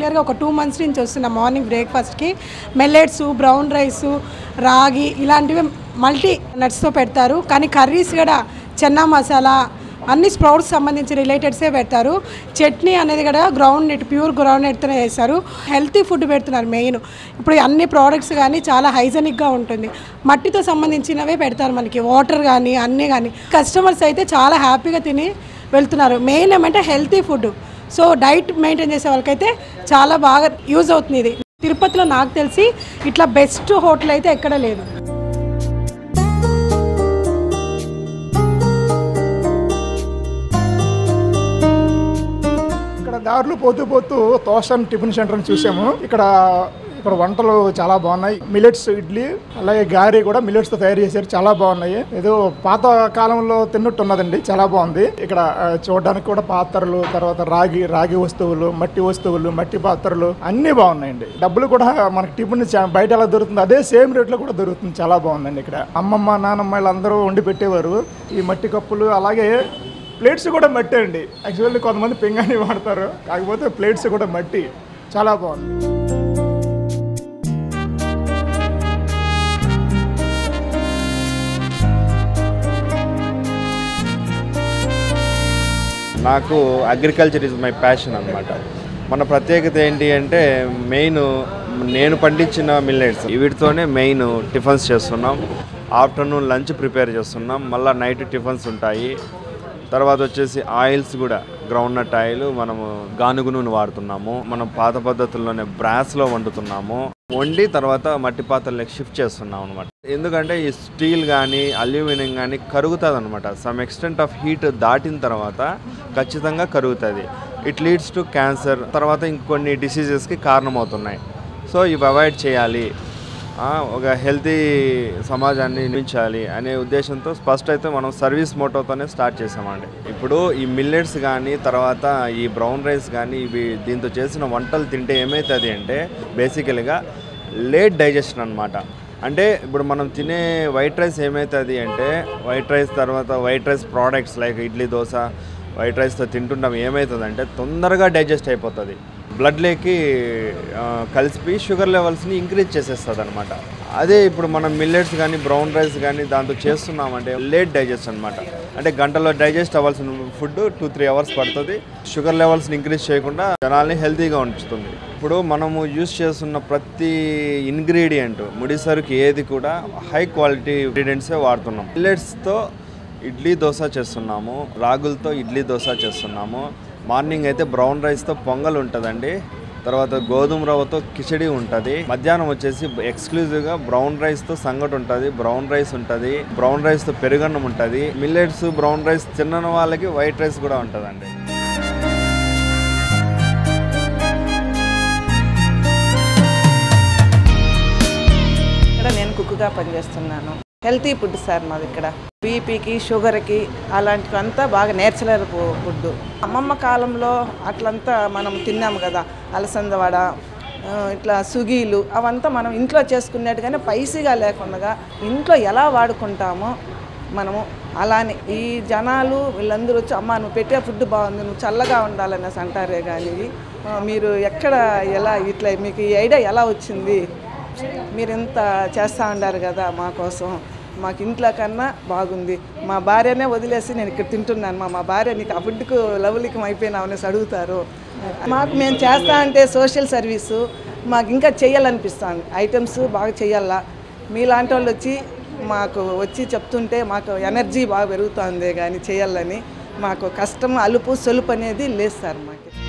రెగ్యులర్గా ఒక two months నుంచి వస్తున్నా మార్నింగ్ బ్రేక్ఫాస్ట్కి మెల్లెట్స్ బ్రౌన్ రైస్ రాగి ఇలాంటివి మల్టీ నట్స్తో పెడతారు కానీ కర్రీస్ కూడా చెన్నా మసాలా అన్ని స్ప్రౌట్స్ సంబంధించి రిలేటెడ్సే పెడతారు చట్నీ అనేది కూడా గ్రౌండ్ నెట్ ప్యూర్ గ్రౌండ్ నెట్తోనే చేస్తారు హెల్తీ ఫుడ్ పెడుతున్నారు మెయిన్ ఇప్పుడు అన్ని ప్రోడక్ట్స్ కానీ చాలా హైజెనిక్గా ఉంటుంది మట్టితో సంబంధించినవే పెడతారు మనకి వాటర్ కానీ అన్నీ కానీ కస్టమర్స్ అయితే చాలా హ్యాపీగా తిని వెళ్తున్నారు మెయిన్ ఏమంటే healthy food so diet maintain చేసే వాళ్ళకైతే చాలా బాగా యూజ్ అవుతుంది ఇది తిరుపతిలో నాకు తెలిసి ఇట్లా బెస్ట్ హోటల్ అయితే ఎక్కడ లేదు ఇక్కడ దారిలో పోతూ పోతూ తోషన్ టిఫిన్ సెంటర్ చూసాము ఇక్కడ ఇక్కడ వంటలు చాలా బాగున్నాయి మిలెట్స్ ఇడ్లీ అలాగే గారి కూడా మిలెట్స్ తో తయారు చేశారు చాలా బాగున్నాయి ఏదో పాత కాలంలో తిన్నట్టు ఉన్నదండి చాలా బాగుంది ఇక్కడ ఆ, చూడడానికి కూడా పాత్రలు తర్వాత రాగి రాగి వస్తువులు మట్టి వస్తువులు మట్టి పాత్రలు అన్నీ బాగున్నాయండి డబ్బులు కూడా మనకి టిఫిన్ చా- బయట ఎలా దొరుకుతుంది అదే సేమ్ రేట్లో కూడా దొరుకుతుంది చాలా బాగుందండి ఇక్కడ అమ్మమ్మ నానమ్మ వీళ్ళందరూ వండి పెట్టేవారు ఈ మట్టి కప్పులు అలాగే ప్లేట్స్ కూడా మట్టి అండి యాక్చువల్లీ కొంతమంది పింగాణి వాడతారు కాకపోతే ప్లేట్స్ కూడా మట్టి చాలా బాగుంది నాకు అగ్రికల్చర్ ఇస్ మై ప్యాషన్ అనమాట మన ప్రత్యేకత ఏంటి అంటే మెయిన్ నేను పండించిన మిల్లెట్స్ వీటితోనే మెయిన్ టిఫిన్స్ చేస్తున్నాం ఆఫ్టర్నూన్ లంచ్ ప్రిపేర్ చేస్తున్నాం మళ్ళీ నైట్ టిఫిన్స్ ఉంటాయి తర్వాత వచ్చేసి ఆయిల్స్ కూడా గ్రౌండ్ నట్ ఆయిల్ మనము గానుగు నూనె వాడుతున్నాము మనం పాత పద్ధతుల్లోనే బ్రాస్లో వండుతున్నాము వండి తర్వాత మట్టి పాత్రలకు షిఫ్ట్ చేస్తున్నాం అనమాట ఎందుకంటే ఈ స్టీల్ కానీ అల్యూమినియం కానీ కరుగుతుంది అనమాట సమ్ ఎక్స్టెంట్ ఆఫ్ హీట్ దాటిన తర్వాత ఖచ్చితంగా కరుగుతుంది ఇట్ లీడ్స్ టు క్యాన్సర్ తర్వాత ఇంకొన్ని డిసీజెస్కి కారణమవుతున్నాయి సో ఇవి అవాయిడ్ చేయాలి ఆ, ఒక హెల్తీ సమాజాన్ని నిర్మించాలి అనే ఉద్దేశంతో ఫస్ట్ అయితే మనం సర్వీస్ మోటోతోనే స్టార్ట్ చేసామండి ఇప్పుడు ఈ మిల్లెట్స్ కానీ తర్వాత ఈ బ్రౌన్ రైస్ కానీ ఇవి దీంతో చేసిన వంటలు తింటే ఏమవుతుంది అంటే బేసికల్గా లేట్ డైజెషన్ అనమాట అంటే ఇప్పుడు మనం తినే వైట్ రైస్ ఏమవుతుంది అంటే వైట్ రైస్ తర్వాత white rice products like idli dosa white రైస్తో తింటుంటాం ఏమవుతుందంటే తొందరగా డైజెస్ట్ అయిపోతుంది బ్లడ్లోకి కలిసిపోయి షుగర్ లెవెల్స్ని ఇంక్రీజ్ చేసేస్తుంది అనమాట అదే ఇప్పుడు మనం మిల్లెట్స్ కానీ బ్రౌన్ రైస్ కానీ దాంతో చేస్తున్నామంటే లేట్ డైజెస్ట్ అనమాట అంటే గంటలో డైజెస్ట్ అవ్వాల్సిన ఫుడ్ టూ త్రీ అవర్స్ పడుతుంది షుగర్ లెవెల్స్ని ఇంక్రీజ్ చేయకుండా జనాల్ని హెల్తీగా ఉంచుతుంది ఇప్పుడు మనము యూస్ చేస్తున్న ప్రతి ఇంగ్రీడియంట్ ముడిసరుకు ఏది కూడా హై క్వాలిటీ ఇంగ్రీడియంట్సే వాడుతున్నాం మిల్లెట్స్తో ఇడ్లీ దోశ చేస్తున్నాము రాగులతో ఇడ్లీ దోశ చేస్తున్నాము మార్నింగ్ అయితే బ్రౌన్ రైస్తో పొంగల్ ఉంటుందండి తర్వాత గోధుమ రవ్వతో కిచడి ఉంటుంది మధ్యాహ్నం వచ్చేసి ఎక్స్క్లూజివ్గా బ్రౌన్ రైస్తో సంగటి ఉంటుంది బ్రౌన్ రైస్ ఉంటుంది బ్రౌన్ రైస్తో పెరుగన్నం ఉంటుంది మిల్లెట్స్ బ్రౌన్ రైస్ తిన్న వాళ్ళకి వైట్ రైస్ కూడా ఉంటుందండి ఇక్కడ నేను కుక్గా పనిచేస్తున్నాను హెల్తీ ఫుడ్ సార్ మాది ఇక్కడ బీపీకి షుగర్కి అలాంటివంతా బాగా నేచురల్ ఫుడ్ అమ్మమ్మ కాలంలో అట్లంతా మనం తిన్నాము కదా అలసందవడ ఆ, ఇట్లా సుగీలు అవంతా మనం ఇంట్లో చేసుకునేట్టుగానే పైసీగా లేకుండా ఇంట్లో ఎలా వాడుకుంటామో మనము అలానే ఈ జనాలు వీళ్ళందరూ వచ్చి అమ్మ నువ్వు పెట్టే ఫుడ్ బాగుంది నువ్వు చల్లగా ఉండాలనేసి అంటారే కానీ ఆ, మీరు ఎక్కడ ఎలా ఇట్లా మీకు ఈ ఐడియా ఎలా వచ్చింది మీరు ఎంత చేస్తూ ఉండారు కదా మా కోసం మాకు ఇంట్లో కన్నా బాగుంది మా భార్యనే వదిలేసి నేను ఇక్కడ తింటున్నాను మా మా భార్య నీకు ఆ ఫుడ్కు లవ్లీకం అయిపోయినావు అనేసి అడుగుతారు మాకు మేము చేస్తా అంటే సోషల్ సర్వీసు మాకు ఇంకా చేయాలనిపిస్తుంది ఐటమ్స్ బాగా చేయాలా మీలాంటి వాళ్ళు వచ్చి మాకు వచ్చి చెప్తుంటే మాకు ఎనర్జీ బాగా పెరుగుతుంది కానీ చేయాలని మాకు కష్టం అలుపు సొలుపు అనేది లేదు సార్ మాకు